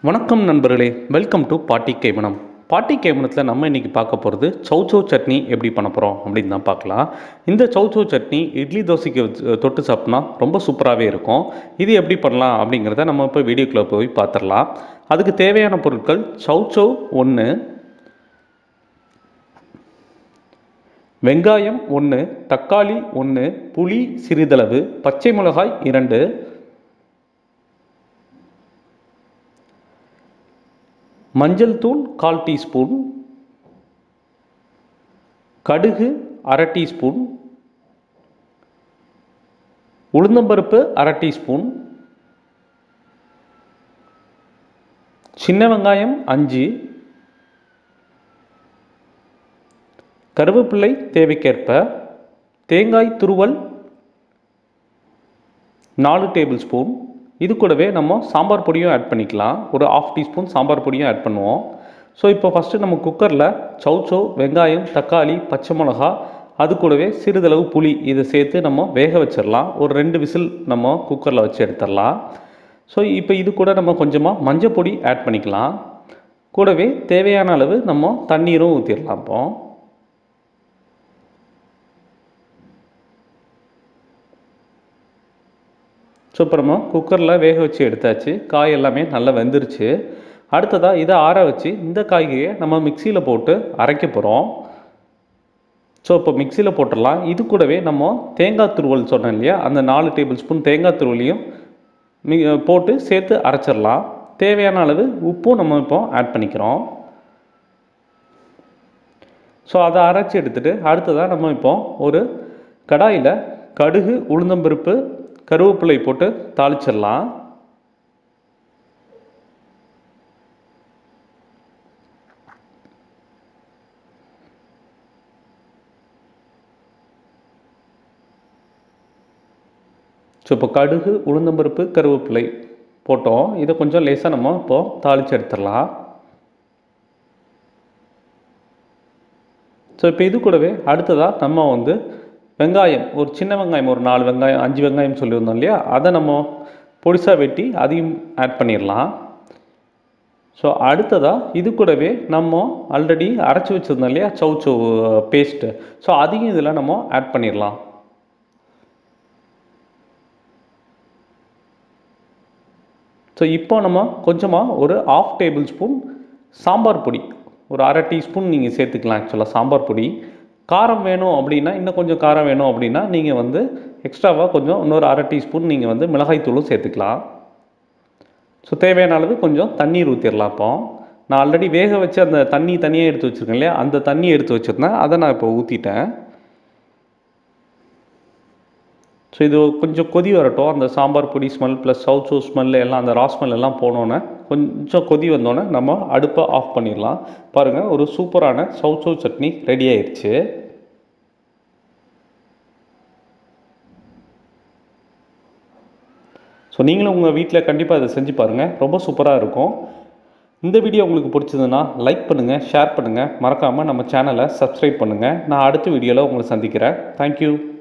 வணக்கம் நண்பர்களே welcome to பாட்டி கேமனம் பாட்டி கேமனத்தில் நம்ம இன்றைக்கி பார்க்க போகிறது சௌச்சௌ சட்னி எப்படி பண்ண போகிறோம் அப்படின்னு தான் பார்க்கலாம் இந்த சௌச்சௌ சட்னி இட்லி தோசைக்கு வச்சு- தொட்டு சாப்பிட்னா ரொம்ப சூப்பராகவே இருக்கும் இது எப்படி பண்ணலாம் அப்படிங்கிறத நம்ம இப்போ வீடியோக்குள்ளே போய் பார்த்துடலாம் அதுக்கு தேவையான பொருட்கள் சௌச்சௌ ஒன்று வெங்காயம் ஒன்று தக்காளி ஒன்று புளி சிறிதளவு பச்சை மிளகாய் இரண்டு மஞ்சள் தூள் கால் டீஸ்பூன் கடுகு அரை டீஸ்பூன் உளுந்தம்பருப்பு அரை டீஸ்பூன் சின்ன வெங்காயம் அஞ்சு கருவேப்பிள்ளை தேவைக்கேற்ப தேங்காய் துருவல் நாலு டேபிள் ஸ்பூன் இது கூடவே நம்ம சாம்பார் பொடியும் ஆட் பண்ணிக்கலாம் ஒரு ஆஃப் டீஸ்பூன் சாம்பார் பொடியும் ஆட் பண்ணுவோம் ஸோ இப்போ ஃபஸ்ட்டு நம்ம குக்கரில் சௌச்சௌ வெங்காயம் தக்காளி பச்சை மிளகா அது கூடவே சிறிதளவு புளி இதை சேர்த்து நம்ம வேக வச்சிடலாம் ஒரு ரெண்டு விசில் நம்ம குக்கரில் வச்சு எடுத்துடலாம் ஸோ இப்போ இது கூட நம்ம கொஞ்சமாக மஞ்சள் பொடி ஆட் பண்ணிக்கலாம் கூடவே தேவையான அளவு நம்ம தண்ணீரும் ஊற்றிடலாம் இப்போ ஸோ இப்போ நம்ம குக்கரில் வேக வச்சு எடுத்தாச்சு காய் எல்லாமே நல்லா வெந்துருச்சு அடுத்ததாக இதை ஆற வச்சு இந்த காய்கறியை நம்ம மிக்சியில் போட்டு அரைக்க போகிறோம் ஸோ இப்போ மிக்சியில் போட்டுடலாம் இது கூடவே நம்ம தேங்காய் துருவல் சொன்னோம் இல்லையா அந்த நாலு டேபிள் ஸ்பூன் தேங்காய் துருவலையும் மி போட்டு சேர்த்து அரைச்சிடலாம் தேவையான அளவு உப்பும் நம்ம இப்போ ஆட் பண்ணிக்கிறோம் ஸோ அதை அரைச்சி எடுத்துகிட்டு அடுத்ததாக நம்ம இப்போ ஒரு கடாயில் கடுகு உளுந்தம்பருப்பு கருவேப்பிலை போட்டு தாளிச்சிடலாம் ஸோ இப்போ கடுகு உளுந்தம்பருப்பு கருவேப்பிலை போட்டோம் இதை கொஞ்சம் லேசாக நம்ம இப்போது தாளித்து எடுத்துடலாம் ஸோ இப்போ இது கூடவே அடுத்ததாக நம்ம வந்து வெங்காயம் ஒரு சின்ன வெங்காயம் ஒரு நாலு வெங்காயம் அஞ்சு வெங்காயம் சொல்லியிருந்தோம் இல்லையா அதை நம்ம பொடிசாக வெட்டி அதையும் ஆட் பண்ணிடலாம் ஸோ அடுத்ததாக இது கூடவே நம்ம ஆல்ரெடி அரைச்சி வச்சுருந்தோம் இல்லையா சௌச்சௌ பேஸ்ட்டு ஸோ அதையும் இதில் நம்ம ஆட் பண்ணிடலாம் ஸோ இப்போ நம்ம கொஞ்சமாக ஒரு ஆஃப் டேபிள் ஸ்பூன் சாம்பார் பொடி ஒரு அரை டீஸ்பூன் நீங்கள் சேர்த்துக்கலாம் ஆக்சுவலாக சாம்பார் பொடி காரம் வேணும் அப்படின்னா இன்னும் கொஞ்சம் காரம் வேணும் அப்படின்னா நீங்கள் வந்து எக்ஸ்ட்ராவாக கொஞ்சம் இன்னொரு அரை டீஸ்பூன் நீங்கள் வந்து மிளகாய்த்தூளும் சேர்த்துக்கலாம் ஸோ தேவையான அளவு கொஞ்சம் தண்ணீர் ஊற்றிடலாம் இப்போ நான் ஆல்ரெடி வேக வச்சு அந்த தண்ணி தனியாக எடுத்து வச்சுருக்கேன் இல்லையா அந்த தண்ணி எடுத்து வச்சுருந்தேன் அதை நான் இப்போ ஊற்றிட்டேன் ஸோ இது கொஞ்சம் கொதி வரட்டும் அந்த சாம்பார் பொடி ஸ்மெல் ப்ளஸ் சவுச்சோ ஸ்மெல் எல்லாம் அந்த ரா ஸ்மெல் எல்லாம் போனோன்னே கொஞ்சம் கொதி வந்தோடனே நம்ம அடுப்பை ஆஃப் பண்ணிடலாம் பாருங்கள் ஒரு சூப்பரான சவுச்சோ சட்னி ரெடி ஆயிடுச்சு ஸோ நீங்களும் உங்கள் வீட்டில் கண்டிப்பாக இதை செஞ்சு பாருங்கள் ரொம்ப சூப்பராக இருக்கும் இந்த வீடியோ உங்களுக்கு பிடிச்சதுன்னா லைக் பண்ணுங்கள் ஷேர் பண்ணுங்கள் மறக்காமல் நம்ம சேனலை சப்ஸ்கிரைப் பண்ணுங்கள் நான் அடுத்த வீடியோவில் உங்களை சந்திக்கிறேன் தேங்க்யூ